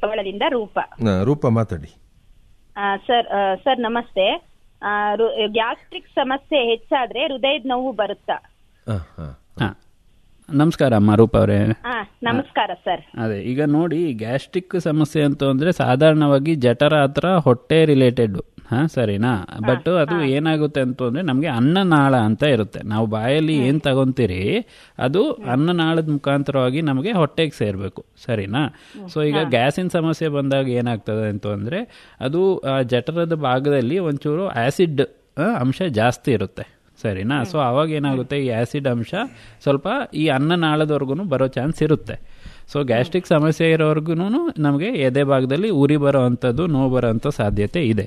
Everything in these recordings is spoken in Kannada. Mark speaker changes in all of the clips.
Speaker 1: ಕೊಪ್ಪಳದಿಂದ ರೂಪ
Speaker 2: ಆ, ರೂಪ ಮಾತಾಡಿ
Speaker 1: ಆ, ಸರ್ ಆ, ಸರ್ ನಮಸ್ತೆ ಗ್ಯಾಸ್ಟ್ರಿಕ್ ಸಮಸ್ಯೆ ಹೆಚ್ಚಾದ್ರೆ ಹೃದಯದ ನೋವು ಬರುತ್ತಾ
Speaker 2: ಆ, ಆ.
Speaker 3: ಹಾ ನಮಸ್ಕಾರ ಅಮ್ಮ ರೂಪ ಅವರೇ
Speaker 1: ಹಾ ನಮಸ್ಕಾರ ಸರ್
Speaker 3: ಅದೇ ಈಗ ನೋಡಿ ಗ್ಯಾಸ್ಟ್ರಿಕ್ ಸಮಸ್ಯೆ ಅಂತ ಅಂದ್ರೆ ಸಾಧಾರಣವಾಗಿ ಜಠರ ಹತ್ರ ಹೊಟ್ಟೆ ರಿಲೇಟೆಡ್ ಹಾ ಸರಿನಾ ಬಟ್ ಅದು ಏನಾಗುತ್ತೆ ಅಂತ ಅಂದ್ರೆ ನಮಗೆ ಅನ್ನನಾಳ ಅಂತ ಇರುತ್ತೆ ನಾವು ಬಾಯಲ್ಲಿ ಏನ್ ತಗೊಂತೀರಿ ಅದು ಅನ್ನನಾಳದ ಮುಖಾಂತರವಾಗಿ ನಮಗೆ ಹೊಟ್ಟೆಗೆ ಸೇರ್ಬೇಕು ಸರಿನಾ ಸೊ ಈಗ ಗ್ಯಾಸಿನ ಸಮಸ್ಯೆ ಬಂದಾಗ ಏನಾಗ್ತದೆ ಅಂತ ಅಂದ್ರೆ ಅದು ಆ ಜಠರದ ಭಾಗದಲ್ಲಿ ಒಂಚೂರು ಆಸಿಡ್ ಅಂಶ ಜಾಸ್ತಿ ಇರುತ್ತೆ ಸರಿನಾ ಸೊ ಅವಾಗ ಏನಾಗುತ್ತೆ ಈ ಆಸಿಡ್ ಅಂಶ ಸ್ವಲ್ಪ ಈ ಅನ್ನನಾಳದವರೆಗೂ ಬರೋ ಚಾನ್ಸ್ ಇರುತ್ತೆ ಸೊ ಗ್ಯಾಸ್ಟ್ರಿಕ್ ಸಮಸ್ಯೆ ಇರೋರ್ಗು ನಮಗೆ ಎದೆ ಭಾಗದಲ್ಲಿ ಉರಿ ಬರೋ ಅಂಥದ್ದು ನೋವು ಬರೋ ಅಂಥ ಸಾಧ್ಯತೆ ಇದೆ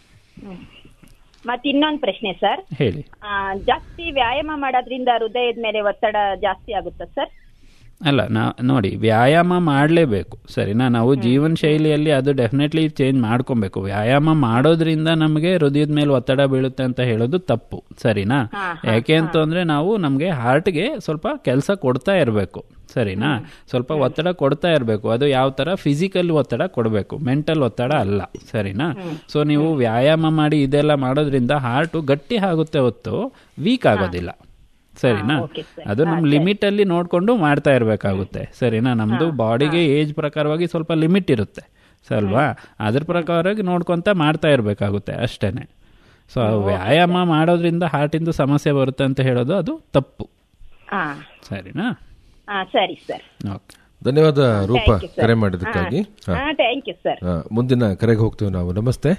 Speaker 1: ಮತ್ ಇನ್ನೊಂದ್ ಪ್ರಶ್ನೆ ಸರ್
Speaker 3: ಹೇಳಿ
Speaker 1: ಆ, ಜಾಸ್ತಿ ವ್ಯಾಯಾಮ ಮಾಡೋದ್ರಿಂದ ಹೃದಯದ ಮೇಲೆ ಒತ್ತಡ ಜಾಸ್ತಿ ಆಗುತ್ತಾ ಸರ್
Speaker 3: ಅಲ್ಲ ನಾ ನೋಡಿ ವ್ಯಾಯಾಮ ಮಾಡಲೇಬೇಕು ಸರಿನಾ ನಾವು ಜೀವನ ಶೈಲಿಯಲ್ಲಿ ಅದು ಡೆಫಿನೆಟ್ಲಿ ಚೇಂಜ್ ಮಾಡ್ಕೊಬೇಕು ವ್ಯಾಯಾಮ ಮಾಡೋದ್ರಿಂದ ನಮಗೆ ಹೃದಯದ ಮೇಲೆ ಒತ್ತಡ ಬೀಳುತ್ತೆ ಅಂತ ಹೇಳೋದು ತಪ್ಪು ಸರಿನಾ ಯಾಕೆ ಅಂತಂದ್ರೆ ನಾವು ನಮಗೆ ಹಾರ್ಟ್ಗೆ ಸ್ವಲ್ಪ ಕೆಲಸ ಕೊಡ್ತಾ ಇರಬೇಕು ಸರಿನಾ ಸ್ವಲ್ಪ ಒತ್ತಡ ಕೊಡ್ತಾ ಇರಬೇಕು ಅದು ಯಾವ ತರ ಫಿಸಿಕಲ್ ಒತ್ತಡ ಕೊಡಬೇಕು ಮೆಂಟಲ್ ಒತ್ತಡ ಅಲ್ಲ ಸರಿನಾ ಸೊ ನೀವು ವ್ಯಾಯಾಮ ಮಾಡಿ ಇದೆಲ್ಲ ಮಾಡೋದ್ರಿಂದ ಹಾರ್ಟು ಗಟ್ಟಿ ಆಗುತ್ತೆ ಹೊತ್ತು ವೀಕ್ ಆಗೋದಿಲ್ಲ ಸರಿನಾ ಅದು ನಮ್ಮ ಲಿಮಿಟ್ ಅಲ್ಲಿ ನೋಡ್ಕೊಂಡು ಮಾಡ್ತಾ ಇರಬೇಕಾಗುತ್ತೆ ಸರಿನಾ ನಮ್ದು ಬಾಡಿಗೆ ಏಜ್ ಪ್ರಕಾರವಾಗಿ ಸ್ವಲ್ಪ ಲಿಮಿಟ್ ಇರುತ್ತೆ ಸಲ್ವಾ ಅದ್ರ ಪ್ರಕಾರವಾಗಿ ನೋಡ್ಕೊಂತ ಮಾಡ್ತಾ ಇರಬೇಕಾಗುತ್ತೆ ಅಷ್ಟೇನೆ ಸೊ ವ್ಯಾಯಾಮ ಮಾಡೋದ್ರಿಂದ ಹಾರ್ಟಿಂದ ಸಮಸ್ಯೆ ಬರುತ್ತೆ ಅಂತ ಹೇಳೋದು ಅದು ತಪ್ಪು
Speaker 1: ಹಾ
Speaker 3: ಸರಿನಾ
Speaker 1: ಹಾ ಸರಿ ಸರ್
Speaker 3: ಓಕೆ
Speaker 2: ಧನ್ಯವಾದ ರೂಪ
Speaker 1: Thank you, sir.
Speaker 2: ಕರೆ ಮಾಡಿದ್ದಕ್ಕಾಗಿ
Speaker 1: ಹಾ ಥ್ಯಾಂಕ್ ಯು ಸರ್
Speaker 2: ಆ, ಮುಂದಿನ ಕರೆಗೆ ಹೋಗ್ತೇವೆ ನಾವು ನಮಸ್ತೆ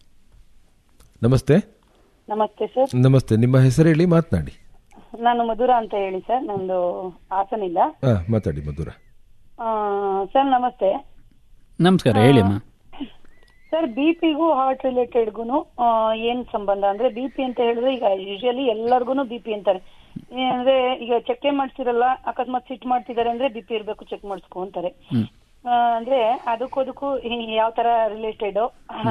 Speaker 2: ನಮಸ್ತೆ
Speaker 4: ನಮಸ್ತೆ ಸರ್
Speaker 2: ನಮಸ್ತೆ ನಿಮ್ಮ ಹೆಸರು ಹೇಳಿ ಮಾತನಾಡಿ
Speaker 4: ನಾನು ಮಧುರ ಅಂತ ಹೇಳಿ ಸರ್ ನಂದು ಹಾಸನಿಂದ
Speaker 2: ಹಾ ಮಾತಾಡಿ ಮಧುರ
Speaker 4: ಆ, ಸರ್ ನಮಸ್ತೆ
Speaker 3: ನಮಸ್ಕಾರ ಹೇಳಿಮ್ಮ
Speaker 4: ಸರ್ ಬಿ ಪಿಗೂ ಹಾರ್ಟ್ ರಿಲೇಟೆಡ್ಗೂ ಏನ್ ಸಂಬಂಧ ಅಂದ್ರೆ ಬಿ ಪಿ ಅಂತ ಹೇಳಿದ್ರೆ ಈಗ ಯೂಶಲಿ ಎಲ್ಲರಿಗೂ ಬಿ ಪಿ ಅಂತಾರೆ ಅಂದ್ರೆ ಈಗ ಚೆಕ್ ಮಾಡ್ತಿರಲ್ಲ ಅಕಸ್ಮಾತ್ ಸಿಟ್ ಮಾಡ್ತಿದ್ದಾರೆ ಅಂದ್ರೆ ಬಿ ಪಿ ಇರ್ಬೇಕು ಚೆಕ್ ಮಾಡಿಸ್ಕೊ ಅಂತಾರೆ ಆ, ಅಂದ್ರೆ ಅದಕ್ಕೂ ಅದಕ್ಕೂ ಯಾವ ತರ ರಿಲೇಟೆಡ್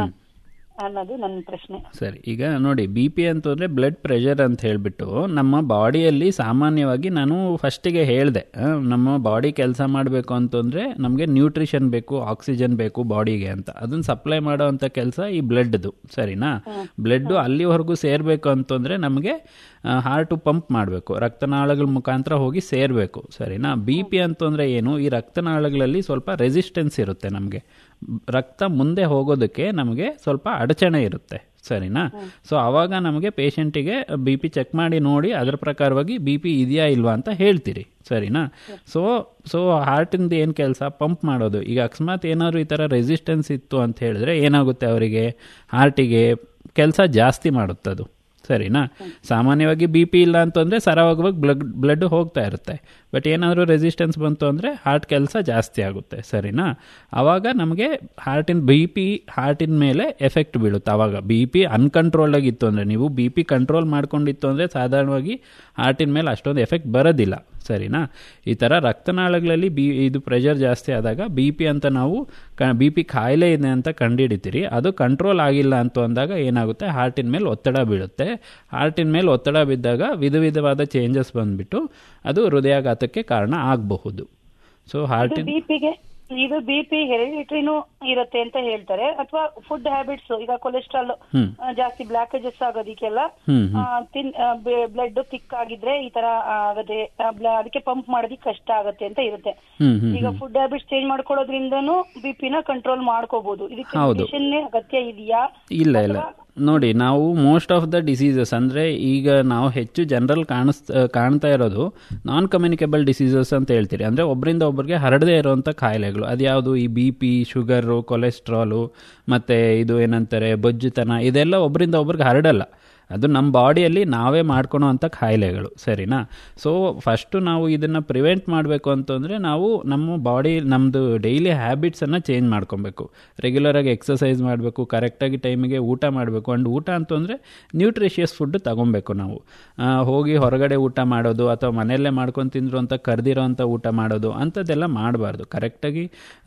Speaker 4: ಅನ್ನೋದು ನನ್ನ ಪ್ರಶ್ನೆ
Speaker 3: ಸರಿ ಈಗ ನೋಡಿ ಬಿ ಪಿ ಅಂತಂದರೆ ಬ್ಲಡ್ ಪ್ರೆಷರ್ ಅಂತ ಹೇಳಿಬಿಟ್ಟು ನಮ್ಮ ಬಾಡಿಯಲ್ಲಿ ಸಾಮಾನ್ಯವಾಗಿ ನಾನು ಫಸ್ಟಿಗೆ ಹೇಳಿದೆ ನಮ್ಮ ಬಾಡಿ ಕೆಲಸ ಮಾಡಬೇಕು ಅಂತಂದರೆ ನಮಗೆ ನ್ಯೂಟ್ರಿಷನ್ ಬೇಕು ಆಕ್ಸಿಜನ್ ಬೇಕು ಬಾಡಿಗೆ ಅಂತ ಅದನ್ನು ಸಪ್ಲೈ ಮಾಡೋ ಅಂಥ ಕೆಲಸ ಈ ಬ್ಲಡ್ದು ಸರಿನಾ ಬ್ಲಡ್ಡು ಅಲ್ಲಿವರೆಗೂ ಸೇರಬೇಕು ಅಂತಂದರೆ ನಮಗೆ ಹಾರ್ಟು ಪಂಪ್ ಮಾಡಬೇಕು ರಕ್ತನಾಳಗಳ ಮುಖಾಂತರ ಹೋಗಿ ಸೇರಬೇಕು ಸರಿನಾ ಬಿ ಪಿ ಅಂತಂದರೆ ಏನು ಈ ರಕ್ತನಾಳಗಳಲ್ಲಿ ಸ್ವಲ್ಪ ರೆಸಿಸ್ಟೆನ್ಸ್ ಇರುತ್ತೆ ನಮಗೆ ರಕ್ತ ಮುಂದೆ ಹೋಗೋದಕ್ಕೆ ನಮಗೆ ಸ್ವಲ್ಪ ಅಡಚಣೆ ಇರುತ್ತೆ ಸರಿನಾ ಸೊ ಆವಾಗ ನಮಗೆ ಪೇಷಂಟಿಗೆ ಬಿ ಪಿ ಚೆಕ್ ಮಾಡಿ ನೋಡಿ ಅದರ ಪ್ರಕಾರವಾಗಿ ಬಿ ಪಿ ಇದೆಯಾ ಇಲ್ವಾ ಅಂತ ಹೇಳ್ತೀರಿ ಸರಿನಾ ಸೊ ಸೊ ಹಾರ್ಟಿಂದ ಏನು ಕೆಲಸ ಪಂಪ್ ಮಾಡೋದು ಈಗ ಅಕಸ್ಮಾತ್ ಏನಾದರೂ ಈ ಥರ ರೆಸಿಸ್ಟೆನ್ಸ್ ಇತ್ತು ಅಂತ ಹೇಳಿದ್ರೆ ಏನಾಗುತ್ತೆ ಅವರಿಗೆ ಹಾರ್ಟಿಗೆ ಕೆಲಸ ಜಾಸ್ತಿ ಮಾಡುತ್ತದು ಸರಿನಾ ಸಾಮಾನ್ಯವಾಗಿ ಬಿ ಪಿ ಇಲ್ಲ ಅಂತಂದರೆ ಸರವಾಗವಾಗಿ ಬ್ಲಡ್ ಬ್ಲಡ್ ಹೋಗ್ತಾ ಇರುತ್ತೆ ಬಟ್ ಏನಾದರೂ ರೆಸಿಸ್ಟೆನ್ಸ್ ಬಂತು ಅಂದರೆ ಹಾರ್ಟ್ ಕೆಲಸ ಜಾಸ್ತಿ ಆಗುತ್ತೆ ಸರಿನಾ ಆವಾಗ ನಮಗೆ ಹಾರ್ಟಿನ ಬಿ ಪಿ ಹಾರ್ಟಿನ ಮೇಲೆ ಎಫೆಕ್ಟ್ ಬೀಳುತ್ತೆ ಆವಾಗ ಬಿ ಪಿ ಅನ್ಕಂಟ್ರೋಲ್ಡ್ ಆಗಿತ್ತು ಅಂದರೆ ನೀವು ಬಿ ಪಿ ಕಂಟ್ರೋಲ್ ಮಾಡ್ಕೊಂಡಿತ್ತು ಅಂದರೆ ಸಾಧಾರಣವಾಗಿ ಹಾರ್ಟಿನ ಮೇಲೆ ಅಷ್ಟೊಂದು ಎಫೆಕ್ಟ್ ಬರೋದಿಲ್ಲ ಸರಿನಾ ಈ ಥರ ರಕ್ತನಾಳಗಳಲ್ಲಿ ಬಿ ಇದು ಪ್ರೆಷರ್ ಜಾಸ್ತಿ ಆದಾಗ ಬಿ ಪಿ ಅಂತ ನಾವು ಕ ಬಿ ಪಿ ಕಾಯಿಲೆ ಇದೆ ಅಂತ ಕಂಡುಹಿಡಿತೀರಿ ಅದು ಕಂಟ್ರೋಲ್ ಆಗಿಲ್ಲ ಅಂತ ಅಂದಾಗ ಏನಾಗುತ್ತೆ ಹಾರ್ಟಿನ ಮೇಲೆ ಒತ್ತಡ ಬೀಳುತ್ತೆ ಹಾರ್ಟಿನ ಮೇಲೆ ಒತ್ತಡ ಬಿದ್ದಾಗ ವಿಧ ವಿಧವಾದ ಚೇಂಜಸ್ ಬಂದ್ಬಿಟ್ಟು ಅದು ಹೃದಯಾಘಾತಕ್ಕೆ ಕಾರಣ ಆಗಬಹುದು ಸೊ ಹಾರ್ಟಿನ
Speaker 4: ಬಿ ಪಿಗೆ ಇದು ಬಿ ಪಿ ಹೆರಿಡಿಟ್ರಿನೂ ಇರುತ್ತೆ ಅಂತ ಹೇಳ್ತಾರೆ ಅಥವಾ ಫುಡ್ ಹ್ಯಾಬಿಟ್ಸ್ ಈಗ ಕೊಲೆಸ್ಟ್ರಾಲ್
Speaker 3: ಹ್ಮ್.
Speaker 4: ಜಾಸ್ತಿ ಬ್ಲಾಕೇಜಸ್ ಆಗೋದಿಕ್ಕೆಲ್ಲ
Speaker 3: ಹ್ಮ್ ಹ್ಮ್
Speaker 4: ಆ, ತಿನ್ ಬ್ಲಡ್ ತಿಕ್ ಆಗಿದ್ರೆ ಈ ತರ ಆಗದೆ ಆ, ಬ್ಲ- ಅದಕ್ಕೆ ಪಂಪ್ ಮಾಡೋದಿಕ್ ಕಷ್ಟ ಆಗತ್ತೆ ಅಂತ ಇರುತ್ತೆ
Speaker 3: ಹ್ಮ್ ಹ್ಮ್
Speaker 4: ಈಗ ಫುಡ್ ಹ್ಯಾಬಿಟ್ಸ್ ಚೇಂಜ್ ಮಾಡ್ಕೊಳ್ಳೋದ್ರಿಂದನೂ ಬಿ ಪಿನ ಕಂಟ್ರೋಲ್ ಮಾಡ್ಕೋಬಹುದು ಇದಕ್ಕೆ
Speaker 3: ಹೌದು.
Speaker 4: ಮೆಡಿಸಿನ್ ಅಗತ್ಯ ಇದೆಯಾ
Speaker 3: ಇಲ್ಲ ಇಲ್ಲ ನೋಡಿ ನಾವು ಮೋಸ್ಟ್ ಆಫ್ ದ ಡಿಸೀಸಸ್ ಅಂದರೆ ಈಗ ನಾವು ಹೆಚ್ಚು ಜನರಲ್ ಕಾಣಿಸ್ ಕಾಣ್ತಾ ಇರೋದು ನಾನ್ ಕಮ್ಯುನಿಕೇಬಲ್ ಡಿಸೀಸಸ್ ಅಂತ ಹೇಳ್ತೀರಿ ಅಂದರೆ ಒಬ್ಬರಿಂದ ಒಬ್ಬರಿಗೆ ಹರಡದೇ ಇರುವಂಥ ಕಾಯಿಲೆಗಳು ಅದ್ಯಾವುದು ಈ ಬಿ ಪಿ ಶುಗರು ಕೊಲೆಸ್ಟ್ರಾಲು ಮತ್ತು ಇದು ಏನಂತಾರೆ ಬೊಜ್ಜುತನ ಇದೆಲ್ಲ ಒಬ್ಬರಿಂದ ಒಬ್ರಿಗೆ ಹರಡಲ್ಲ ಅದು ನಮ್ಮ ಬಾಡಿಯಲ್ಲಿ ನಾವೇ ಮಾಡ್ಕೊಳೋ ಅಂಥ ಕಾಯಿಲೆಗಳು ಸರಿನಾ ಸೊ ಫಸ್ಟು ನಾವು ಇದನ್ನು ಪ್ರಿವೆಂಟ್ ಮಾಡಬೇಕು ಅಂತಂದರೆ ನಾವು ನಮ್ಮ ಬಾಡಿ ನಮ್ಮದು ಡೈಲಿ ಹ್ಯಾಬಿಟ್ಸನ್ನು ಚೇಂಜ್ ಮಾಡ್ಕೊಬೇಕು ರೆಗ್ಯುಲರಾಗಿ ಎಕ್ಸಸೈಸ್ ಮಾಡಬೇಕು ಕರೆಕ್ಟಾಗಿ ಟೈಮಿಗೆ ಊಟ ಮಾಡಬೇಕು ಆ್ಯಂಡ್ ಊಟ ಅಂತಂದರೆ ನ್ಯೂಟ್ರಿಷಿಯಸ್ ಫುಡ್ ತಗೊಬೇಕು ನಾವು ಆ, ಹೋಗಿ ಹೊರಗಡೆ ಊಟ ಮಾಡೋದು ಅಥವಾ ಮನೆಯಲ್ಲೇ ಮಾಡ್ಕೊಂಡು ತಿಂದ್ರು ಅಂತ ಕರೆದಿರೋ ಅಂಥ ಊಟ ಮಾಡೋದು ಅಂಥದ್ದೆಲ್ಲ ಮಾಡಬಾರ್ದು ಕರೆಕ್ಟಾಗಿ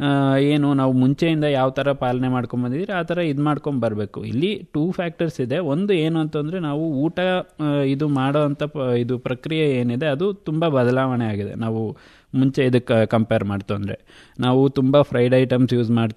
Speaker 3: ಏನು ನಾವು ಮುಂಚೆಯಿಂದ ಯಾವ ಥರ ಪಾಲನೆ ಮಾಡ್ಕೊಂಬಂದಿದ್ದೀರಿ ಆ ಥರ ಇದು ಮಾಡ್ಕೊಂಬರ್ಬೇಕು ಇಲ್ಲಿ ಟೂ ಫ್ಯಾಕ್ಟರ್ಸ್ ಇದೆ ಒಂದು ಏನು ಅಂತಂದರೆ ನಾವು ಊಟ ಆ, ಇದು ಮಾಡೋ ಅಂಥ ಪ ಇದು ಪ್ರಕ್ರಿಯೆ ಏನಿದೆ ಅದು ತುಂಬ ಬದಲಾವಣೆ ಆಗಿದೆ ನಾವು ಮುಂಚೆ ಇದಕ್ಕೆ ಕಂಪೇರ್ ಮಾಡ್ತು ಅಂದರೆ ನಾವು ತುಂಬ ಫ್ರೈಡ್ ಐಟಮ್ಸ್ ಯೂಸ್ ಮಾಡ್ತೀವಿ